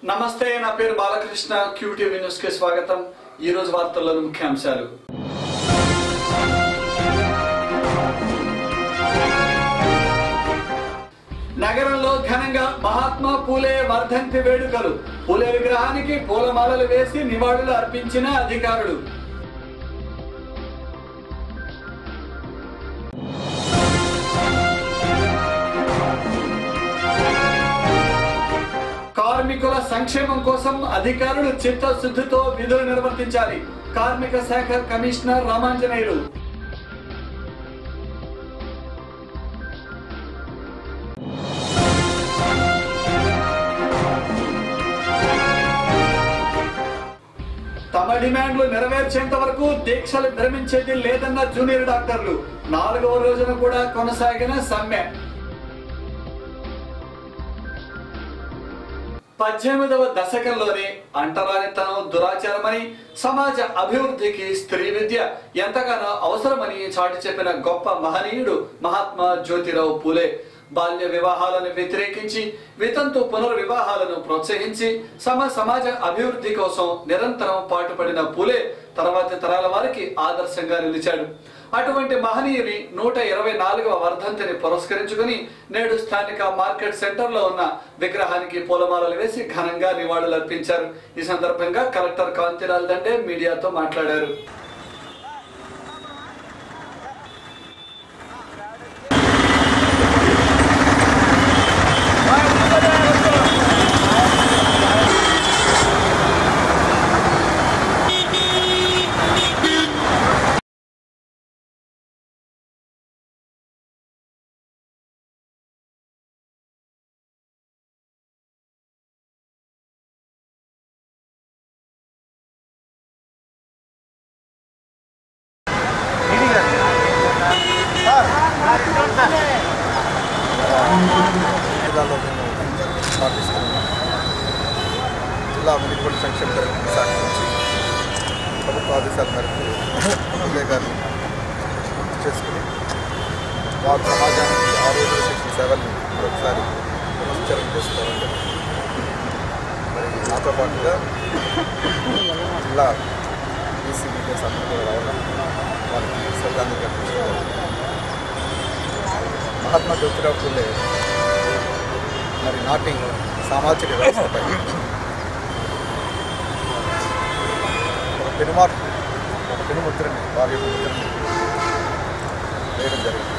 నమస్తే నా పేరు బాలకృష్ణ క్యూటీవీ న్యూస్ కి స్వాగతం ఈ రోజు వార్తల్లోని ముఖ్యాంశాలు నగరంలో ఘనంగా మహాత్మా పూలే వర్ధంతి వేడుకలు పూలే విగ్రహానికి పూలమాలలు వేసి నివాళులు అర్పించిన అధికారులు కార్మికుల సంక్షేమం కోసం అధికారులు చిత్తశుద్ధితో విధులు నిర్వర్తించాలి కార్మిక శాఖ కమిషనర్ రామాంజనేయులు తమ డిమాండ్లు నెరవేర్చేంత వరకు దీక్షలు విరమించేది లేదన్న జూనియర్ డాక్టర్లు నాలుగవ రోజున కూడా కొనసాగిన సమ్మె పద్దెనిమిదవ దశకంలోనే అంటరానితనం దురాచారమని సమాజ అభివృద్ధికి స్త్రీ విద్య ఎంతగానో అవసరమని చాటి చెప్పిన గొప్ప మహనీయుడు మహాత్మా జ్యోతిరావు పూలే బాల్య వివాహాలను వ్యతిరేకించి వితంతు పునర్వివాహాలను ప్రోత్సహించి సమ సమాజ అభివృద్ధి కోసం నిరంతరం పాటుపడిన పూలే తర్వాతి తరాల వారికి ఆదర్శంగా నిలిచాడు అటువంటి మహనీయుని నూట ఇరవై నాలుగవ వర్ధంతిని పురస్కరించుకుని నేడు స్థానిక మార్కెట్ సెంటర్ లో ఉన్న విగ్రహానికి పూలమాలలు వేసి ఘనంగా నివాళులర్పించారు ఈ సందర్భంగా కలెక్టర్ కాంతిలాల్ దండే మీడియాతో మాట్లాడారు జిల్లాలో మేము పాటిస్తున్నాం జిల్లా మునిపడి సంక్షేమ తరగతి శాఖ నుంచి ప్రభుత్వ ఆదేశాల మేరకు ఎమ్మెల్యే గారిని గుర్తు చేసుకుని వారు సమాజానికి ఆరోగ్య శిక్షణ సేవల్ని మరొకసారి పునశ్చరణ చేసుకోవడం జరిగింది. మరి నాతో పాటుగా జిల్లా బీసీ మీడియా సంఘం కూడా రావడం వారికి శ్రద్ధాంజలి అర్పించడం మహాత్మా జ్యోతిరావు పూలే మరి నాటి సామాజిక వ్యవస్థపై ఒక పెనుమార్పు ఒక పెనుముద్రని వారి యొక్క ముద్రని వేయడం జరిగింది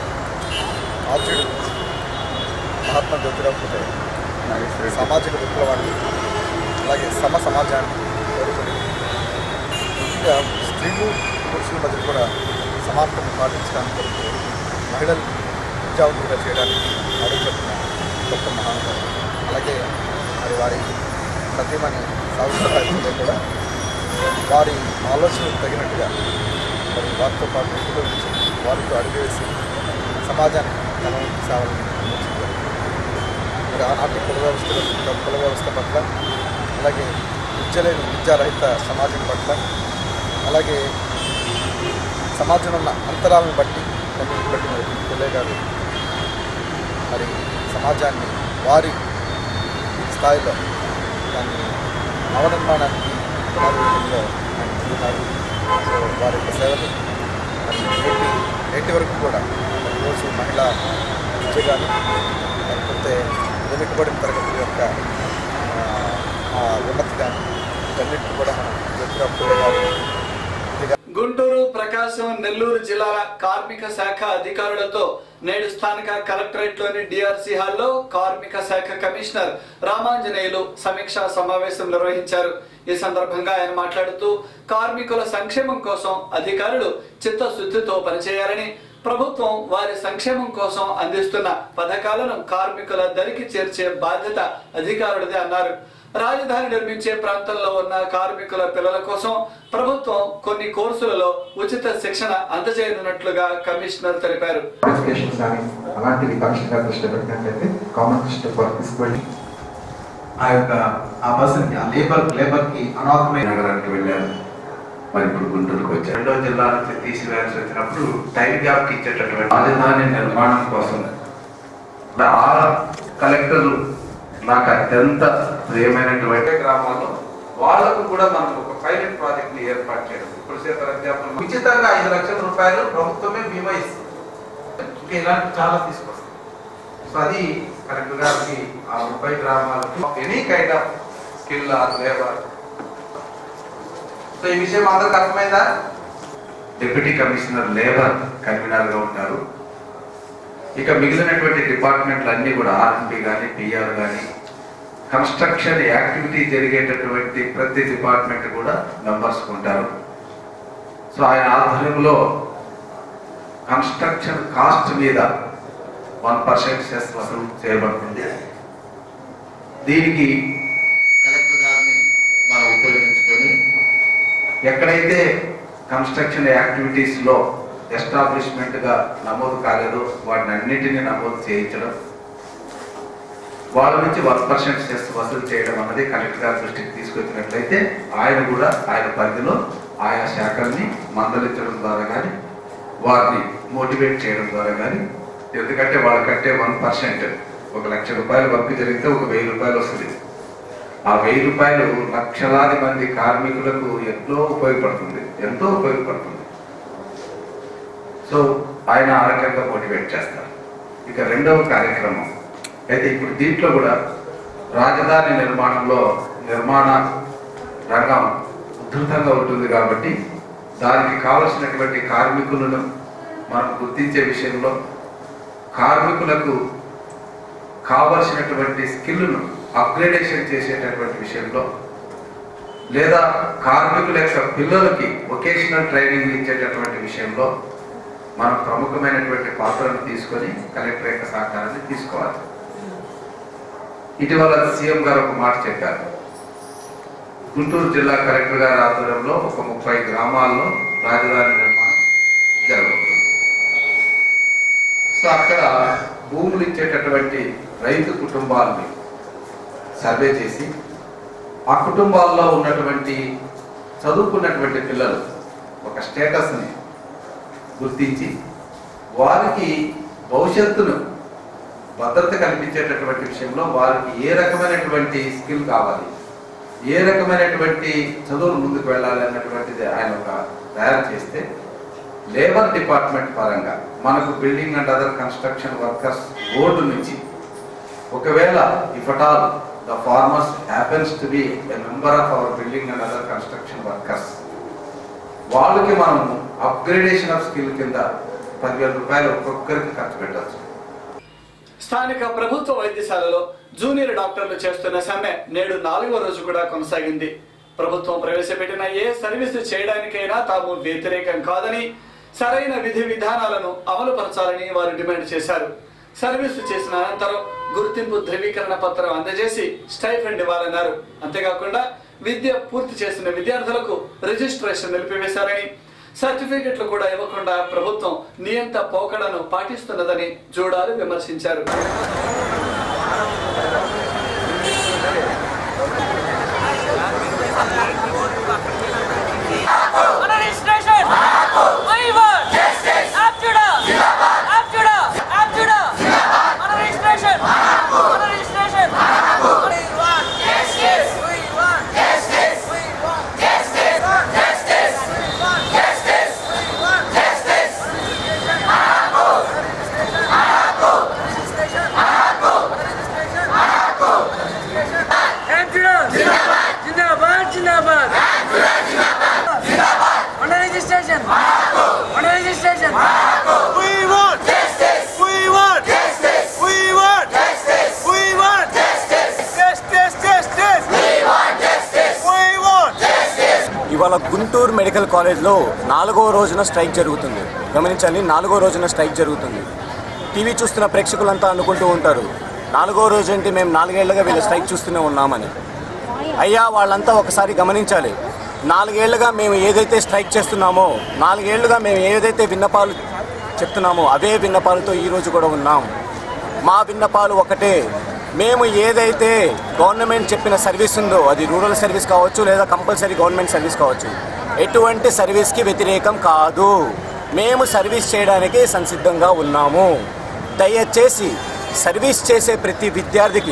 ఆర్జుడు మహాత్మా జ్యోతిరావు పూలే సామాజిక విప్లవాన్ని అలాగే సమ సమాజాన్ని కోరుకుని ముఖ్యంగా స్త్రీలు పురుషుల మధ్య కూడా సమానతను పాటించడానికి కొరకు మహిళలు విద్యావంతులుగా చేయడానికి అడుగుపెట్టిన గొప్ప మహానుభావులు అలాగే మరి వారి సత్యమని సాగుతారు కూడా వారి ఆలోచనకు తగినట్టుగా మరి వారితో పాటు ఉపయోగించి వారితో అడుగువేసి సమాజానికి తన వంతు సేవలను అందించారు మరి ఆనాటి కుల వ్యవస్థ కుల వ్యవస్థ పట్ల అలాగే విద్య లేని విద్యారహిత సమాజం పట్ల అలాగే సమాజంలో ఉన్న అంతరాలను బట్టి కన్నీటి బట్టి మరి పిల్లయ్య గారు మరి సమాజాన్ని వారి స్థాయిలో దాన్ని నవనిర్మాణానికి పునర్వీకంలో ఆయన ముందున్నారు సో వారి యొక్క సేవలు మరి నేటి నేటి వరకు కూడా మరి రోజు మహిళా విద్య కానీ లేకపోతే వెనుకబడిన తరగతుల యొక్క ఆ, ఆ ఉన్నతి కానీ వీటన్నిటిని కూడా మనం జ్యోతిరావు గారు ఇదిగా గుంటూరు ప్రకాశం నెల్లూరు జిల్లాల కార్మిక శాఖ అధికారులతో నేడు స్థానిక కలెక్టరేట్ లోని డిఆర్సీ హాల్లో కార్మిక శాఖ కమిషనర్ రామాంజనేయులు సమీక్షా సమావేశం నిర్వహించారు ఈ సందర్భంగా ఆయన మాట్లాడుతూ కార్మికుల సంక్షేమం కోసం అధికారులు చిత్తశుద్ధితో పనిచేయాలని ప్రభుత్వం వారి సంక్షేమం కోసం అందిస్తున్న పథకాలను కార్మికుల దరికి చేర్చే బాధ్యత అధికారులదే అన్నారు రాజధాని నిర్మించే ప్రాంతంలో ఉన్న కార్మికుల పిల్లల కోసం ప్రభుత్వం కొన్ని కోర్సులలో ఉచిత శిక్షణ అందజేయనున్నట్లుగా కమిషనర్ తెలిపారు క్వాలిఫికేషన్స్ కానీ అలాంటివి కమిషన్ గారు దృష్టి పెట్టినట్లయితే కామన్ దృష్టి తీసుకువెళ్ళి ఆ యొక్క ఆ పర్సన్ కి ఆ లేబర్ లేబర్ కి అనాథమైన నగరానికి వెళ్ళారు మరి ఇప్పుడు గుంటూరుకు వచ్చారు రెండో జిల్లా నుంచి తీసివేయాల్సి వచ్చినప్పుడు టైం గ్యాప్ కి ఇచ్చేటటువంటి రాజధాని నిర్మాణం కోసం ఆ కలెక్టర్లు నాకు అత్యంత ప్రియమైనటువంటి గ్రామాల్లో వాళ్ళకు కూడా మనం ఒక పైలట్ ప్రాజెక్ట్ ని ఏర్పాటు చేయడం ఇప్పుడు సే ఫర్ ఎగ్జాంపుల్ ఉచితంగా ఐదు లక్షల రూపాయలు ప్రభుత్వమే బీమా ఇస్తుంది ఇంకా ఇలాంటి చాలా తీసుకొస్తాం సో అది కరెక్ట్ గారికి ఆ ముప్పై గ్రామాలకు any kind of skill or labour so ఈ విషయం అందరికి అర్థమైందా డిప్యూటీ కమిషనర్ లేబర్ కన్వీనర్ గా ఉంటారు ఇక మిగిలినటువంటి డిపార్ట్మెంట్లు అన్ని కూడా ఆర్ఎంపీ కానీ పిఆర్ కానీ కన్స్ట్రక్షన్ యాక్టివిటీ జరిగేటటువంటి ప్రతి డిపార్ట్మెంట్ కూడా మెంబర్స్ ఉంటారు సో ఆయన ఆధ్వర్యంలో కన్స్ట్రక్షన్ కాస్ట్ మీద వన్ పర్సెంట్ సెస్ వసూలు చేయబడుతుంది దీనికి కలెక్టర్ గారిని మనం ఉపయోగించుకొని ఎక్కడైతే కన్స్ట్రక్షన్ యాక్టివిటీస్ లో ఎస్టాబ్లిష్మెంట్ గా నమోదు కాలేదో వాటిని అన్నిటినీ నమోదు చేయించడం వాళ్ళ నుంచి వన్ పర్సెంట్ సెస్ వసూలు చేయడం అన్నది కలెక్టర్ గారి దృష్టికి తీసుకొచ్చినట్లయితే ఆయన కూడా ఆయన పరిధిలో ఆయా శాఖల్ని మందలించడం ద్వారా కానీ వారిని మోటివేట్ చేయడం ద్వారా కానీ ఎందుకంటే వాళ్ళు కట్టే వన్ పర్సెంట్ ఒక లక్ష రూపాయలు వర్క్ జరిగితే ఒక వెయ్యి రూపాయలు వస్తుంది ఆ వెయ్యి రూపాయలు లక్షలాది మంది కార్మికులకు ఎంతో ఉపయోగపడుతుంది ఎంతో ఉపయోగపడుతుంది సో ఆయన ఆ రకంగా మోటివేట్ చేస్తారు ఇక రెండవ కార్యక్రమం అయితే ఇప్పుడు దీంట్లో కూడా రాజధాని నిర్మాణంలో నిర్మాణ రంగం ఉధృతంగా ఉంటుంది కాబట్టి దానికి కావలసినటువంటి కార్మికులను మనం గుర్తించే విషయంలో కార్మికులకు కావలసినటువంటి స్కిల్ను అప్గ్రేడేషన్ చేసేటటువంటి విషయంలో లేదా కార్మికుల యొక్క పిల్లలకి వొకేషనల్ ట్రైనింగ్ ఇచ్చేటటువంటి విషయంలో మనం ప్రముఖమైనటువంటి పాత్రను తీసుకొని కలెక్టర్ యొక్క సహకారాన్ని తీసుకోవాలి ఇటీవల సీఎం గారు ఒక మాట చెప్పారు గుంటూరు జిల్లా కలెక్టర్ గారి ఆధ్వర్యంలో ఒక ముప్పై గ్రామాల్లో రాజధాని నిర్మాణం జరగబోతుంది సో అక్కడ భూములు ఇచ్చేటటువంటి రైతు కుటుంబాలని సర్వే చేసి ఆ కుటుంబాల్లో ఉన్నటువంటి చదువుకున్నటువంటి పిల్లలు ఒక స్టేటస్ని గుర్తించి వారికి భవిష్యత్తును భద్రత కల్పించేటటువంటి విషయంలో వారికి ఏ రకమైనటువంటి స్కిల్ కావాలి ఏ రకమైనటువంటి చదువులు ముందుకు వెళ్ళాలి అన్నటువంటిది ఆయన ఒక తయారు చేస్తే లేబర్ డిపార్ట్మెంట్ పరంగా మనకు building and other construction workers board నుంచి ఒకవేళ if at all the farmers happens to be a member of our building and other construction workers వాళ్ళకి మనం అప్గ్రేడేషన్ ఆఫ్ స్కిల్ కింద పదివేల రూపాయలు ఒక్కొక్కరికి ఖర్చు పెట్టచ్చు స్థానిక ప్రభుత్వ వైద్యశాలలో జూనియర్ డాక్టర్లు చేస్తున్న సమ్మె నేడు నాలుగో రోజు కూడా కొనసాగింది ప్రభుత్వం ప్రవేశపెట్టిన ఏ సర్వీసు చేయడానికైనా తాము వ్యతిరేకం కాదని సరైన విధి విధానాలను అమలుపరచాలని వారు డిమాండ్ చేశారు సర్వీసు చేసిన అనంతరం గుర్తింపు ధృవీకరణ పత్రం అందజేసి స్టైఫండ్ ఇవ్వాలన్నారు అంతేకాకుండా విద్య పూర్తి చేసిన విద్యార్థులకు రిజిస్ట్రేషన్ నిలిపివేశారని సర్టిఫికెట్లు కూడా ఇవ్వకుండా ప్రభుత్వం నియంత పోకడను పాటిస్తున్నదని జూడాలు విమర్శించారు Registration! Waiver! Abjuda! Abjuda! Abjuda! Registration! Registration! We want justice! We want justice! We want justice! Justice! We want justice! We want justice! Abjuda! Jindabad! Jindabad! On registration! On registration! We want justice. We want justice. We want justice. We want justice. Justice, justice. We want justice. We want justice. ఇవాళ Guntur medical కాలేజ్లో నాలుగో రోజున strike జరుగుతుంది గమనించాలి నాలుగో రోజున strike జరుగుతుంది TV చూస్తున్న ప్రేక్షకులంతా అనుకుంటూ ఉంటారు నాలుగో రోజు అంటే మేము నాలుగేళ్లుగా వీళ్ళ స్ట్రైక్ చూస్తూనే ఉన్నామని అయ్యా వాళ్ళంతా ఒకసారి గమనించాలి నాలుగేళ్లుగా మేము ఏదైతే స్ట్రైక్ చేస్తున్నామో నాలుగేళ్లుగా మేము ఏదైతే విన్నపాలు చెప్తున్నామో అవే విన్నపాలతో ఈరోజు కూడా ఉన్నాం మా విన్నపాలు ఒకటే మేము ఏదైతే గవర్నమెంట్ చెప్పిన సర్వీస్ ఉందో అది రూరల్ సర్వీస్ కావచ్చు లేదా కంపల్సరీ గవర్నమెంట్ సర్వీస్ కావచ్చు ఎటువంటి సర్వీస్కి వ్యతిరేకం కాదు మేము సర్వీస్ చేయడానికి సంసిద్ధంగా ఉన్నాము దయచేసి సర్వీస్ చేసే ప్రతి విద్యార్థికి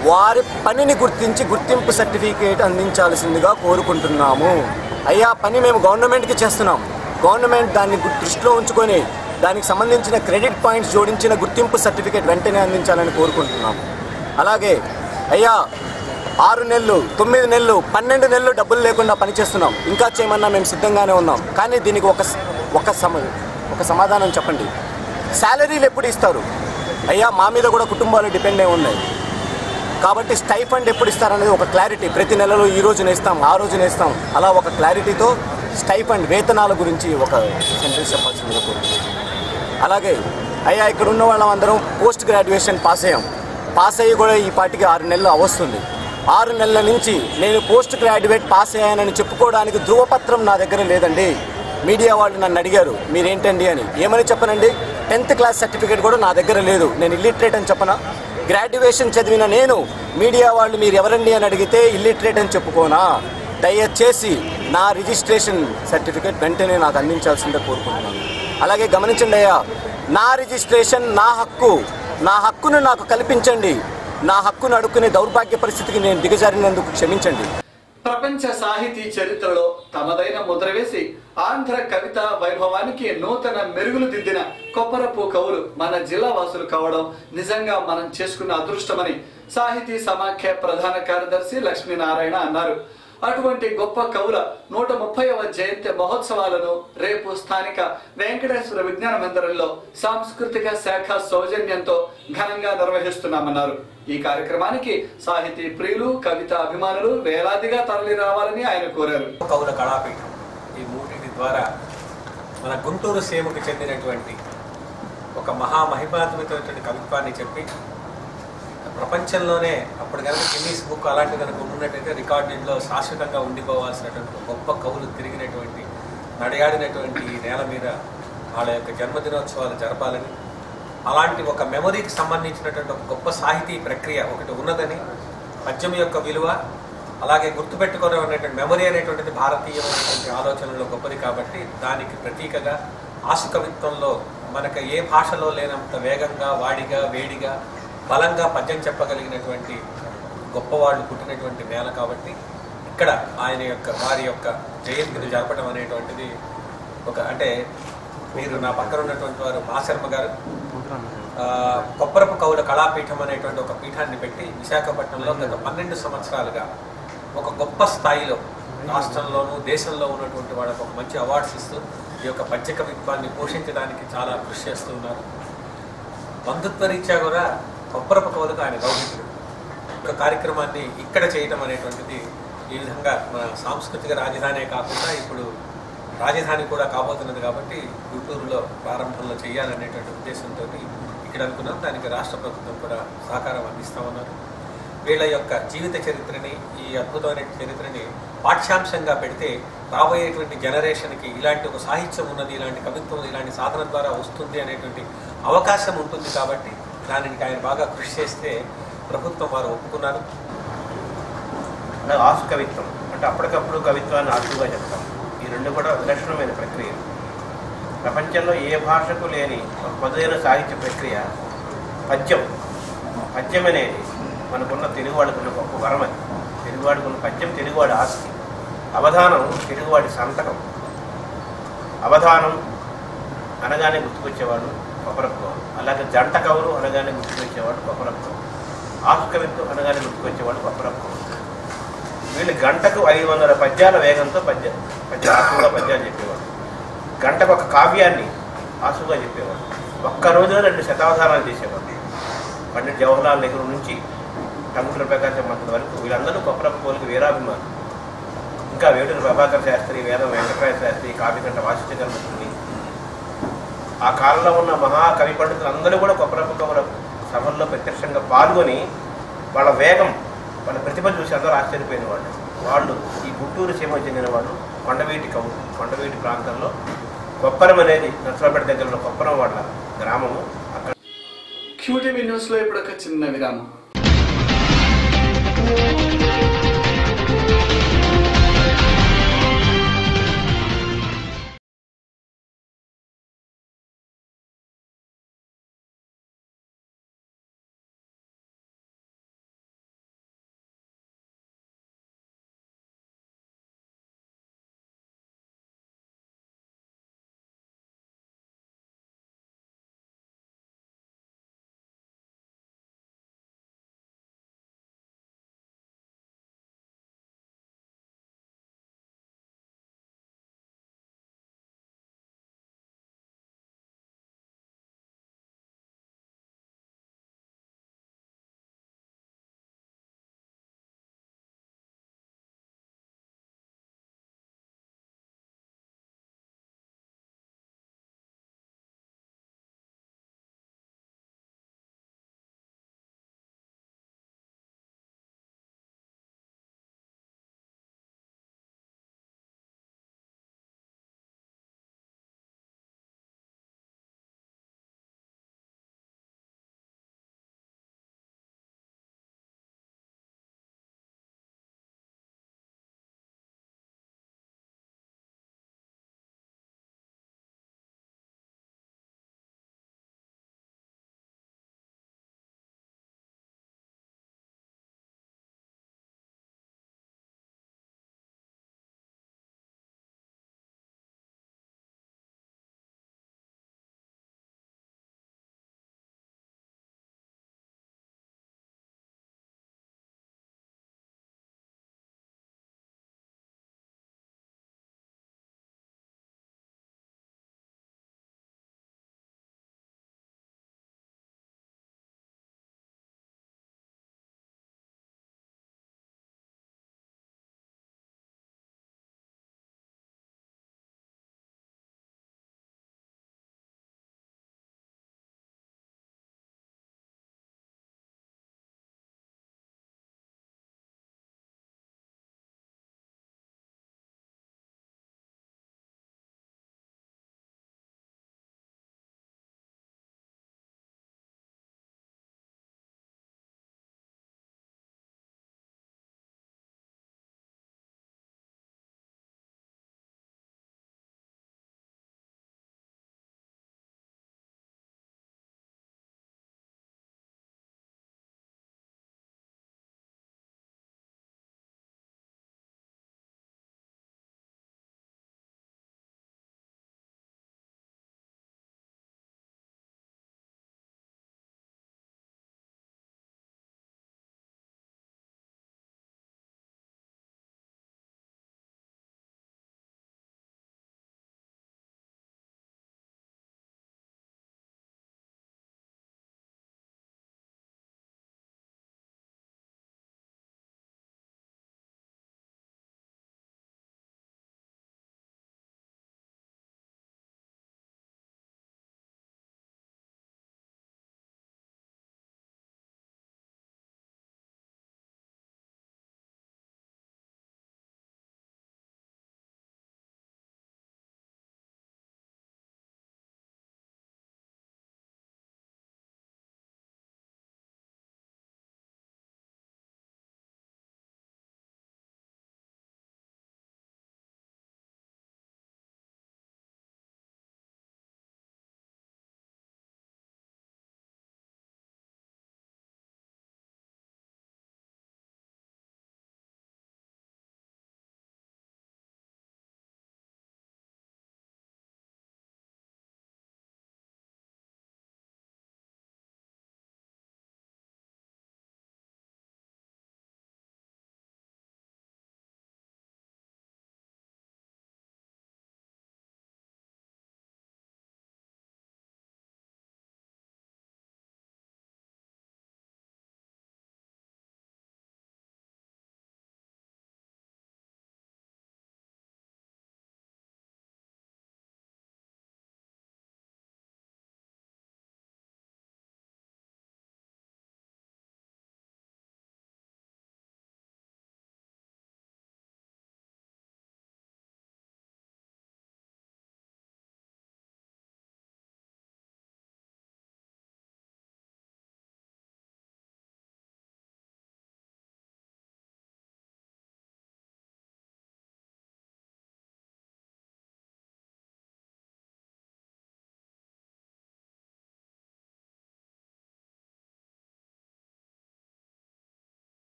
వారి పనిని గుర్తించి గుర్తింపు సర్టిఫికేట్ అందించాల్సిందిగా కోరుకుంటున్నాము అయ్యా పని మేము గవర్నమెంట్కి చేస్తున్నాం గవర్నమెంట్ దాన్ని గు- దృష్టిలో ఉంచుకొని దానికి సంబంధించిన క్రెడిట్ పాయింట్స్ జోడించిన గుర్తింపు సర్టిఫికేట్ వెంటనే అందించాలని కోరుకుంటున్నాం అలాగే అయ్యా ఆరు నెలలు తొమ్మిది నెలలు పన్నెండు నెలలు డబ్బులు లేకుండా పనిచేస్తున్నాం ఇంకా చేయమన్నా మేము సిద్ధంగానే ఉన్నాం కానీ దీనికి ఒక స- ఒక సమ ఒక సమాధానం చెప్పండి శాలరీలు ఎప్పుడు ఇస్తారు అయ్యా మా మీద కూడా కుటుంబాలు డిపెండ్ అయి ఉన్నాయి కాబట్టి స్టైఫండ్ ఎప్పుడు ఇస్తారనేది ఒక క్లారిటీ ప్రతి నెలలో ఈ రోజున ఇస్తాం ఆ రోజున ఇస్తాం అలా ఒక క్లారిటీతో స్టైఫండ్ వేతనాల గురించి ఒక సెంటెన్స్ చెప్పాల్సిందిగా కోరుతున్నాను అలాగే అయ్యా ఇక్కడ ఉన్న వాళ్ళందరం పోస్ట్ గ్రాడ్యుయేషన్ పాస్ అయ్యాం పాస్ అయ్యి కూడా ఈ పాటికి ఆరు నెలలు అవస్తుంది ఆరు నెలల నుంచి నేను పోస్ట్ గ్రాడ్యుయేట్ పాస్ అయ్యానని చెప్పుకోవడానికి ధృవపత్రం నా దగ్గర లేదండి మీడియా వాళ్ళు నన్ను అడిగారు మీరేంటండి అని ఏమని చెప్పనండి టెన్త్ క్లాస్ సర్టిఫికేట్ కూడా నా దగ్గర లేదు నేను ఇల్లిటరేట్ అని చెప్పనా గ్రాడ్యుయేషన్ చదివిన నేను మీడియా వాళ్ళు మీరు ఎవరండి అని అడిగితే ఇల్లిటరేట్ అని చెప్పుకోనా దయచేసి నా రిజిస్ట్రేషన్ సర్టిఫికేట్ వెంటనే నాకు అందించాల్సిందే కోరుకుంటున్నాను అలాగే గమనించండి అయ్యా నా రిజిస్ట్రేషన్ నా హక్కు నా హక్కును నాకు కల్పించండి నా హక్కును అడుక్కునే దౌర్భాగ్య పరిస్థితికి నేను దిగజారినందుకు క్షమించండి ప్రపంచ సాహితీ చరిత్రలో తమదైన ముద్ర వేసి ఆంధ్ర కవిత వైభవానికి నూతన మెరుగులు దిద్దిన కొప్పరపు కవులు మన జిల్లా వాసులు కావడం నిజంగా మనం చేసుకున్న అదృష్టమని సాహితీ సమాఖ్య ప్రధాన కార్యదర్శి లక్ష్మీనారాయణ అన్నారు అటువంటి గొప్ప కవుల నూట ముప్పైవ జయంతి మహోత్సవాలను రేపు స్థానిక వెంకటేశ్వర విజ్ఞాన మందిరంలో సాంస్కృతిక శాఖ సౌజన్యంతో ఘనంగా నిర్వహిస్తున్నామన్నారు ఈ కార్యక్రమానికి సాహితీ ప్రియులు కవిత అభిమానులు వేలాదిగా తరలి రావాలని ఆయన కోరారు కవుల కళాపీఠం ఈ మూటిటి ద్వారా మన గుంటూరు సీమకు చెందినటువంటి ఒక మహా మహిమాత్మితమైనటువంటి కవిత్వాన్ని చెప్పి ప్రపంచంలోనే అప్పుడు కనుక గిన్నీస్ బుక్ అలాంటి కనుక ఉన్నట్టయితే రికార్డింగ్లో శాశ్వతంగా ఉండిపోవాల్సినటువంటి ఒక గొప్ప కవులు తిరిగినటువంటి నడయాడినటువంటి ఈ నేల మీద వాళ్ళ యొక్క జన్మదినోత్సవాలు జరపాలని అలాంటి ఒక మెమరీకి సంబంధించినటువంటి ఒక గొప్ప సాహితీ ప్రక్రియ ఒకటి ఉన్నదని పద్యం యొక్క విలువ అలాగే గుర్తుపెట్టుకునే ఉన్నటువంటి మెమరీ అనేటువంటిది భారతీయమైనటువంటి ఆలోచనలో గొప్పది కాబట్టి దానికి ప్రతీకగా ఆసు కవిత్వంలో మనకు ఏ భాషలో లేనంత వేగంగా వాడిగా వేడిగా బలంగా పద్యం చెప్పగలిగినటువంటి గొప్పవాళ్ళు పుట్టినటువంటి నేల కాబట్టి ఇక్కడ ఆయన యొక్క వారి యొక్క జయంతిని జరపడం అనేటువంటిది ఒక అంటే మీరు నా పక్కన ఉన్నటువంటి వారు మాశర్మ గారు ఆ, కొప్పరపు కవుల కళాపీఠం అనేటువంటి ఒక పీఠాన్ని పెట్టి విశాఖపట్నంలో గత పన్నెండు సంవత్సరాలుగా ఒక గొప్ప స్థాయిలో రాష్ట్రంలోనూ దేశంలో ఉన్నటువంటి వాళ్ళకు ఒక మంచి అవార్డ్స్ ఇస్తూ ఈ యొక్క పద్య కవిత్వాన్ని పోషించడానికి చాలా కృషి చేస్తూ ఉన్నారు బంధుత్వ రీత్యా కూడా కొప్పరపు కవులకు ఆయన గౌరవించారు ఒక కార్యక్రమాన్ని ఇక్కడ చేయటం అనేటువంటిది ఈ విధంగా మన సాంస్కృతిక రాజధానే కాకుండా ఇప్పుడు రాజధాని కూడా కాబోతున్నది కాబట్టి గుంటూరులో ప్రారంభంలో చేయాలనేటువంటి ఉద్దేశంతో ఇక్కడ అనుకున్నాం దానికి రాష్ట్ర ప్రభుత్వం కూడా సహకారం అందిస్తా ఉన్నారు వీళ్ళ యొక్క జీవిత చరిత్రని ఈ అద్భుతమైన చరిత్రని పాఠ్యాంశంగా పెడితే రాబోయేటువంటి జనరేషన్కి ఇలాంటి ఒక సాహిత్యం ఉన్నది ఇలాంటి కవిత్వం ఇలాంటి సాధన ద్వారా వస్తుంది అనేటువంటి అవకాశం ఉంటుంది కాబట్టి దానికి ఆయన బాగా కృషి చేస్తే ప్రభుత్వం వారు ఒప్పుకున్నారు అంటే ఆసు కవిత్వం అంటే అప్పటికప్పుడు కవిత్వాన్ని ఆసుగా చెప్తాం ఈ రెండు కూడా విలక్షణమైన ప్రక్రియ ప్రపంచంలో ఏ భాషకు లేని ఒక పదుదైన సాహిత్య ప్రక్రియ పద్యం పద్యం అనేది మనకున్న తెలుగువాడికి ఉన్న గొప్ప వరం అది తెలుగువాడికి ఉన్న పద్యం తెలుగువాడి ఆస్తి అవధానం తెలుగువాడి సంతకం అవధానం అనగానే గుర్తుకొచ్చేవాడు కొప్పరపు కవులు అలాగే జంట కవులు అనగానే గుర్తుకొచ్చేవాడు కొప్పరపు కవులు ఆసు కవిత్వం అనగానే గుర్తుకొచ్చేవాడు కొప్పరపు కవులు వీళ్ళు గంటకు ఐదు వందల పద్యాల వేగంతో పద్య పద్య ఆసుగా పద్యాలు చెప్పేవాడు గంటకు ఒక కావ్యాన్ని ఆసుగా చెప్పేవాడు ఒక్క రోజులో రెండు శతావధానాలు చేసేవాడు పండిట్ జవహర్లాల్ నెహ్రూ నుంచి టంగుటూరి ప్రకాశం పంతుల వరకు వీళ్ళందరూ కొప్పరపు కోలికి వీరాభిమానులు ఇంకా వేటూరి ప్రభాకర్ శాస్త్రి వేదం వెంకటరాయ శాస్త్రి కావ్యకంఠ వాసిష్ఠకర్మని ఆ కాలంలో ఉన్న మహాకవి పండితులందరూ కూడా కొప్పరపు కవుల సభల్లో ప్రత్యక్షంగా పాల్గొని వాళ్ళ వేగం వాళ్ళ ప్రతిభ చూసి అందరూ ఆశ్చర్యపోయిన వాళ్ళు వాళ్ళు ఈ గుంటూరు సీమ చెందిన వాళ్ళు కొండవీటి కవు కొండవీటి ప్రాంతంలో కొప్పరం అనేది నర్సరాపేట దగ్గర ఉన్న కొప్పరం వాళ్ళ గ్రామము అక్కడ క్యూటీవీ న్యూస్ లో ఇప్పుడు ఒక చిన్న విరామం Thank you.